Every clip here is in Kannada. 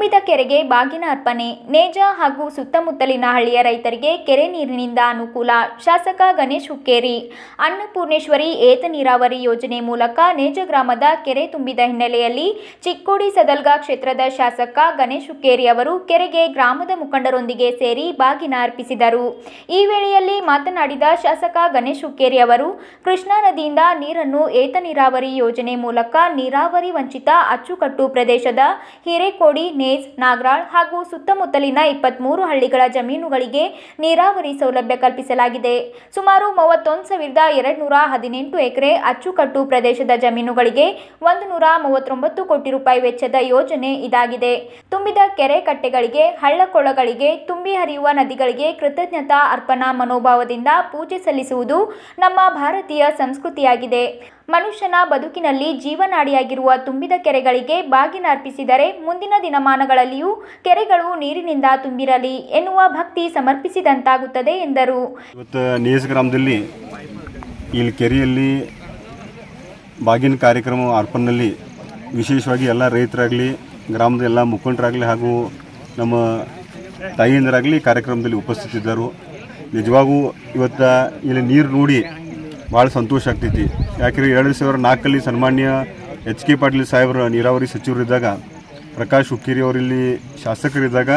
ತುಂಬಿದ ಕೆರೆಗೆ ಬಾಗಿನ ಅರ್ಪಣೆ ನೇಜ ಹಾಗೂ ಸುತ್ತಮುತ್ತಲಿನ ಹಳ್ಳಿಯ ರೈತರಿಗೆ ಕೆರೆ ನೀರಿನಿಂದ ಅನುಕೂಲ ಶಾಸಕ ಗಣೇಶ್ ಹುಕ್ಕೇರಿ ಅನ್ನಪೂರ್ಣೇಶ್ವರಿ ಏತ ನೀರಾವರಿ ಯೋಜನೆ ಮೂಲಕ ನೇಜ ಗ್ರಾಮದ ಕೆರೆ ತುಂಬಿದ ಹಿನ್ನೆಲೆಯಲ್ಲಿ ಚಿಕ್ಕೋಡಿ ಸದಲ್ಗಾ ಕ್ಷೇತ್ರದ ಶಾಸಕ ಗಣೇಶ್ ಹುಕ್ಕೇರಿ ಅವರು ಕೆರೆಗೆ ಗ್ರಾಮದ ಮುಖಂಡರೊಂದಿಗೆ ಸೇರಿ ಬಾಗಿನ ಅರ್ಪಿಸಿದರು ಈ ವೇಳೆಯಲ್ಲಿ ಮಾತನಾಡಿದ ಶಾಸಕ ಗಣೇಶ್ ಹುಕ್ಕೇರಿ ಅವರು ಕೃಷ್ಣಾ ನದಿಯಿಂದ ನೀರನ್ನು ಏತ ನೀರಾವರಿ ಯೋಜನೆ ಮೂಲಕ ನೀರಾವರಿ ವಂಚಿತ ಅಚ್ಚುಕಟ್ಟು ಪ್ರದೇಶದ ಹಿರೇಕೋಡಿ ನೇಜ್ ನಾಗರಾಳ್ ಹಾಗೂ ಸುತ್ತಮುತ್ತಲಿನ ಇಪ್ಪತ್ಮೂರು ಹಳ್ಳಿಗಳ ಜಮೀನುಗಳಿಗೆ ನೀರಾವರಿ ಸೌಲಭ್ಯ ಕಲ್ಪಿಸಲಾಗಿದೆ ಸುಮಾರು ಮೂವತ್ತೊಂದು ಸಾವಿರದ ಎರಡು ನೂರ ಹದಿನೆಂಟು ಎಕರೆ ಅಚ್ಚುಕಟ್ಟು ಪ್ರದೇಶದ ಜಮೀನುಗಳಿಗೆ ಒಂದು ನೂರ ಮೂವತ್ತೊಂಬತ್ತು ಕೋಟಿ ರೂಪಾಯಿ ವೆಚ್ಚದ ಯೋಜನೆ ಇದಾಗಿದೆ ತುಂಬಿದ ಕೆರೆ ಕಟ್ಟೆಗಳಿಗೆ ಹಳ್ಳಕೊಳ್ಳಗಳಿಗೆ ತುಂಬಿ ಹರಿಯುವ ನದಿಗಳಿಗೆ ಕೃತಜ್ಞತಾ ಅರ್ಪಣಾ ಮನೋಭಾವದಿಂದ ಪೂಜೆ ಸಲ್ಲಿಸುವುದು ನಮ್ಮ ಭಾರತೀಯ ಸಂಸ್ಕೃತಿಯಾಗಿದೆ ಮನುಷ್ಯನ ಬದುಕಿನಲ್ಲಿ ಜೀವನಾಡಿಯಾಗಿರುವ ತುಂಬಿದ ಕೆರೆಗಳಿಗೆ ಬಾಗಿನ ಅರ್ಪಿಸಿದರೆ ಮುಂದಿನ ದಿನಮಾನಗಳಲ್ಲಿಯೂ ಕೆರೆಗಳು ನೀರಿನಿಂದ ತುಂಬಿರಲಿ ಎನ್ನುವ ಭಕ್ತಿ ಸಮರ್ಪಿಸಿದಂತಾಗುತ್ತದೆ ಎಂದರು ಇವತ್ತು ನೇಸ್ ಗ್ರಾಮದಲ್ಲಿ ಇಲ್ಲಿ ಕೆರೆಯಲ್ಲಿ ಬಾಗಿನ ಕಾರ್ಯಕ್ರಮ ಅರ್ಪಣೆಯಲ್ಲಿ ವಿಶೇಷವಾಗಿ ಎಲ್ಲ ರೈತರಾಗಲಿ ಗ್ರಾಮದ ಎಲ್ಲ ಮುಖಂಡರಾಗಲಿ ಹಾಗೂ ನಮ್ಮ ತಾಯಿಯಂದರಾಗಲಿ ಕಾರ್ಯಕ್ರಮದಲ್ಲಿ ಉಪಸ್ಥಿತಿದ್ದರು ನಿಜವಾಗೂ ಇವತ್ತು ಇಲ್ಲಿ ನೀರು ನೋಡಿ ಭಾಳ ಸಂತೋಷ ಆಗ್ತೈತಿ ಯಾಕಂದ್ರೆ ಎರಡು ಸಾವಿರ ನಾಲ್ಕಲ್ಲಿ ಸನ್ಮಾನ್ಯ ಎಚ್ ಕೆ ಪಾಟೀಲ್ ಸಾಹೇಬರು ನೀರಾವರಿ ಸಚಿವರಿದ್ದಾಗ ಪ್ರಕಾಶ್ ಹುಕ್ಕೇರಿ ಅವರಿಲ್ಲಿ ಶಾಸಕರಿದ್ದಾಗ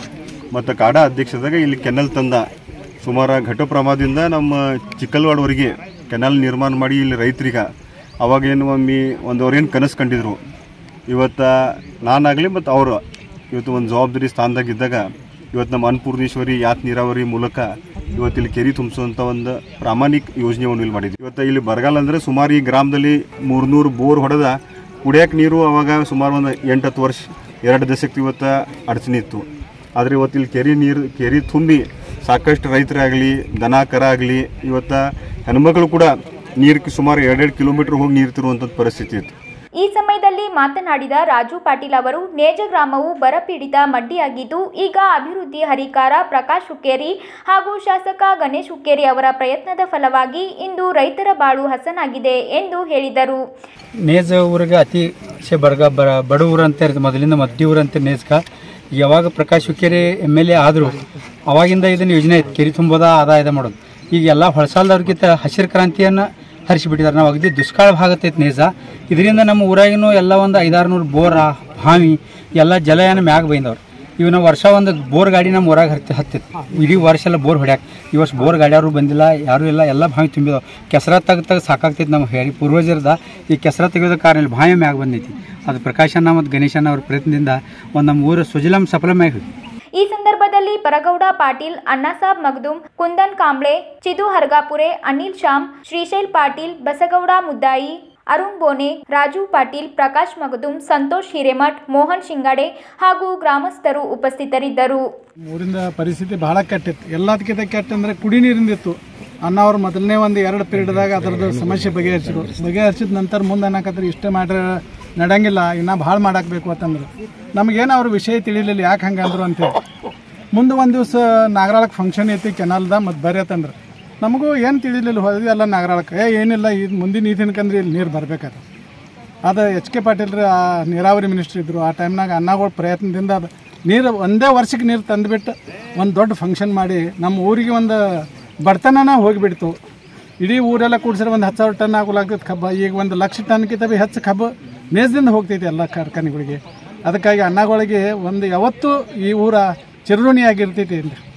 ಮತ್ತು ಕಾಡಾ ಅಧ್ಯಕ್ಷದಾಗ ಇಲ್ಲಿ ಕೆನಲ್ ತಂದ ಸುಮಾರು ಘಟ ಪ್ರಮಾದದಿಂದ ನಮ್ಮ ಚಿಕ್ಕಲ್ವಾಡವರೆಗೆ ಕೆನಲ್ ನಿರ್ಮಾಣ ಮಾಡಿ ಇಲ್ಲಿ ರೈತರಿಗೆ ಅವಾಗೇನು ಒಮ್ಮೆ ಒಂದು ಅವ್ರೇನು ಕನಸು ಕಂಡಿದ್ರು ಇವತ್ತು ನಾನಾಗಲಿ ಮತ್ತು ಅವರು ಇವತ್ತು ಒಂದು ಜವಾಬ್ದಾರಿ ಸ್ಥಾನದಾಗಿದ್ದಾಗ ಇವತ್ತು ನಮ್ಮ ಅನ್ನಪೂರ್ಣೇಶ್ವರಿ ಯಾತ್ ನೀರಾವರಿ ಮೂಲಕ ಇವತ್ತು ಇಲ್ಲಿ ಕೆರೆ ತುಂಬಿಸುವಂಥ ಒಂದು ಪ್ರಾಮಾಣಿಕ ಯೋಜನೆಯನ್ನು ಇಲ್ಲಿ ಮಾಡಿದ್ವಿ ಇವತ್ತು ಇಲ್ಲಿ ಬರಗಾಲ ಅಂದರೆ ಸುಮಾರು ಈ ಗ್ರಾಮದಲ್ಲಿ ಮೂರ್ನೂರು ಬೋರ್ ಹೊಡೆದ ಕುಡಿಯೋಕೆ ನೀರು ಅವಾಗ ಸುಮಾರು ಒಂದು ಎಂಟು ಹತ್ತು ವರ್ಷ ಎರಡು ದಶಕ್ಕೆ ಇವತ್ತು ಅಡಚಣೆ ಇತ್ತು ಆದರೆ ಇವತ್ತು ಇಲ್ಲಿ ಕೆರೆ ನೀರು ಕೆರೆ ತುಂಬಿ ಸಾಕಷ್ಟು ರೈತರಾಗಲಿ ದನ ಕರ ಆಗಲಿ ಇವತ್ತು ಹೆಣ್ಮಕ್ಳು ಕೂಡ ನೀರಿಗೆ ಸುಮಾರು ಎರಡೆರಡು ಕಿಲೋಮೀಟ್ರ್ ಹೋಗಿ ನೀರು ತಿರುವಂಥದ್ದು ಪರಿಸ್ಥಿತಿ ಇತ್ತು ಈ ಸಮಯದಲ್ಲಿ ಮಾತನಾಡಿದ ರಾಜು ಪಾಟೀಲ್ ಅವರು ನೇಜ ಗ್ರಾಮವು ಬರಪೀಡಿತ ಮಡ್ಡಿಯಾಗಿದ್ದು ಈಗ ಅಭಿವೃದ್ಧಿ ಹರಿಕಾರ ಪ್ರಕಾಶ್ ಹುಕ್ಕೇರಿ ಹಾಗೂ ಶಾಸಕ ಗಣೇಶ್ ಹುಕ್ಕೇರಿ ಅವರ ಪ್ರಯತ್ನದ ಫಲವಾಗಿ ಇಂದು ರೈತರ ಬಾಳು ಹಸನಾಗಿದೆ ಎಂದು ಹೇಳಿದರು ನೇಜ ಊರಿಗೆ ಅತಿ ಶೆ ಬರಗ ಬರ ಬಡ ಊರು ಅಂತ ಇರ್ತದೆ ಮೊದಲಿಂದ ಮದ್ದಿ ಊರು ಅಂತ ನೇಜ್ಕ ಯಾವಾಗ Prakash Hukkeri M L A ಆದರು ಅವಾಗಿಂದ ಇದನ್ನು ಯೋಜನೆ ಐತೆ ಕೆರೆ ತುಂಬೋದ ಆದಾಯದ ಮಾಡೋದು ಈಗ ಎಲ್ಲ ಹೊಳಸಾಲ್ದವ್ರಿಗಿಂತ ಹಸಿರು ಕ್ರಾಂತಿಯನ್ನು ಹರಿಸಿಬಿಟ್ಟಿದ್ದಾರೆ ನಾವು ಅಗದಿ ದುಷ್ಕಾಳ ಭಾಗತ್ತೈತೆ ನೇಜ ಇದರಿಂದ ನಮ್ಮ ಊರಾಗಿನೂ ಎಲ್ಲ ಒಂದು ಐದಾರು ನೂರು ಬೋರ ಬಾವಿ ಎಲ್ಲ ಜಲಯಾನ ಮ್ಯಾಗ ಬೈದವ್ರು ಇವು ನಾವು ವರ್ಷ ಒಂದು ಬೋರ್ ಗಾಡಿ ನಮ್ಮ ಊರಾಗ ಹತ್ತಿ ಹತ್ತಿತ್ತು ಇಡೀ ವರ್ಷ ಎಲ್ಲ ಬೋರ್ ಹೊಡ್ಯಾಕ ಈ ವರ್ಷ ಬೋರ್ ಗಾಡಿಯವರು ಬಂದಿಲ್ಲ ಯಾರೂ ಇಲ್ಲ ಎಲ್ಲ ಬಾವಿ ತುಂಬಿದಾವೆ ಕೆಸರ ತೆಗ್ದು ತೆಗ್ದು ಸಾಕಾಗ್ತೈತಿ ನಮ್ಮ ಹೇಳಿ ಪೂರ್ವಜರದ ಈ ಕೆಸರ ತೆಗೆಯೋದ ಕಾರಣ ಇಲ್ಲಿ ಬಾವಿ ಮ್ಯಾಗ ಬಂದೈತಿ ಅದು ಪ್ರಕಾಶಣ್ಣ ಮತ್ತು ಗಣೇಶಣ್ಣ ಅವ್ರ ಪ್ರಯತ್ನದಿಂದ ಒಂದು ನಮ್ಮ ಊರು ಸುಜಲಂ ಸಫಲಮಯ ಹೋಗಿ ಈ ಸಂದರ್ಭದಲ್ಲಿ ಪರಗೌಡ ಪಾಟೀಲ್ ಅಣ್ಣಾಸಾಬ್ ಮಗ್ದುಮ್ ಕುಂದನ್ ಕಾಂಬ್ಳೆ ಚಿದು ಹರ್ಗಾಪುರೆ ಅನಿಲ್ ಶ್ಯಾಮ್ ಶ್ರೀಶೈಲ್ ಪಾಟೀಲ್ ಬಸಗೌಡ ಮುದ್ದಾಯಿ ಅರುಣ್ ಬೋನೆ ರಾಜು ಪಾಟೀಲ್ ಪ್ರಕಾಶ್ ಮಗದುಮ್ ಸಂತೋಷ್ ಹಿರೇಮಠ್ ಮೋಹನ್ ಶಿಂಗಾಡೆ ಹಾಗೂ ಗ್ರಾಮಸ್ಥರು ಉಪಸ್ಥಿತರಿದ್ದರು ಊರಿಂದ ಪರಿಸ್ಥಿತಿ ಬಹಳ ಕೆಟ್ಟಿತ್ತು ಎಲ್ಲದಕ್ಕಿಂತ ಕೆಟ್ಟ ಅಂದ್ರೆ ಕುಡಿ ನೀರಿಂದಿತ್ತು ಅನ್ನ ಅವ್ರು ಮೊದಲನೇ ಒಂದು ಎರಡು ಪೀರಿಯಡ್ದಾಗ ಅದರದ್ದು ಸಮಸ್ಯೆ ಬಗೆಹರಿಸಿದ್ರು ಬಗೆಹರಿಸಿದ ನಂತರ ಮುಂದೆ ಅನ್ನಕತ್ರಿ ಇಷ್ಟೇ ಮಾಡ್ರೆ ನಡೆಯಂಗಿಲ್ಲ ಇನ್ನ ಭಾಳ ಮಾಡಾಕಬೇಕು ಅಂತಂದ್ರು ನಮಗೇನು ಅವ್ರ ವಿಷಯ ತಿಳಿಲಿಲ್ಲ ಯಾಕೆ ಹಂಗೆ ಅಂದ್ರು ಅಂತೇಳಿ ಮುಂದೆ ಒಂದು ದಿವಸ ನಾಗರಾಳಕ್ಕೆ ಫಂಕ್ಷನ್ ಐತಿ ಕೆನಾಲ್ದ ಮತ್ತು ಬರ್ರಿ ಅಂತಂದ್ರೆ ನಮಗೂ ಏನು ತಿಳಿಲಿಲ್ಲ ಹೋದ್ವಿ ಎಲ್ಲ ನಾಗರಾಳಕ್ಕೆ ಏ ಏನಿಲ್ಲ ಇದು ಮುಂದಿನ ನೀತಿನ್ಕಂದ್ರೆ ಇಲ್ಲಿ ನೀರು ಬರ್ಬೇಕಾದ್ರೆ ಅದು ಎಚ್ ಕೆ ಪಾಟೀಲ್ರು ಆ ನೀರಾವರಿ ಮಿನಿಸ್ಟ್ರ್ ಇದ್ದರು ಆ ಟೈಮ್ನಾಗ ಅನ್ನಗಳ ಪ್ರಯತ್ನದಿಂದ ಅದು ನೀರು ಒಂದೇ ವರ್ಷಕ್ಕೆ ನೀರು ತಂದುಬಿಟ್ಟು ಒಂದು ದೊಡ್ಡ ಫಂಕ್ಷನ್ ಮಾಡಿ ನಮ್ಮ ಊರಿಗೆ ಒಂದು ಬಡತನನ ಹೋಗಿಬಿಡ್ತು ಇಡೀ ಊರೆಲ್ಲ ಕೂಡಿಸಿದ್ರೆ ಒಂದು ಹತ್ತು ಸಾವಿರ ಟನ್ ಆಗೋಲಾಗ್ತೈತೆ ಕಬ್ಬ ಈಗ ಒಂದು ಲಕ್ಷ ಟನ್ಗಿಂತ ಬಿ ಹೆಚ್ಚು ಕಬ್ಬು ಮೇಜದಿಂದ ಹೋಗ್ತೈತಿ ಎಲ್ಲ ಕಾರ್ಖಾನೆಗಳಿಗೆ ಅದಕ್ಕಾಗಿ ಅನ್ನಗಳಿಗೆ ಒಂದು ಯಾವತ್ತೂ ಈ ಊರ ಚಿರುಣಿಯಾಗಿರ್ತೈತಿ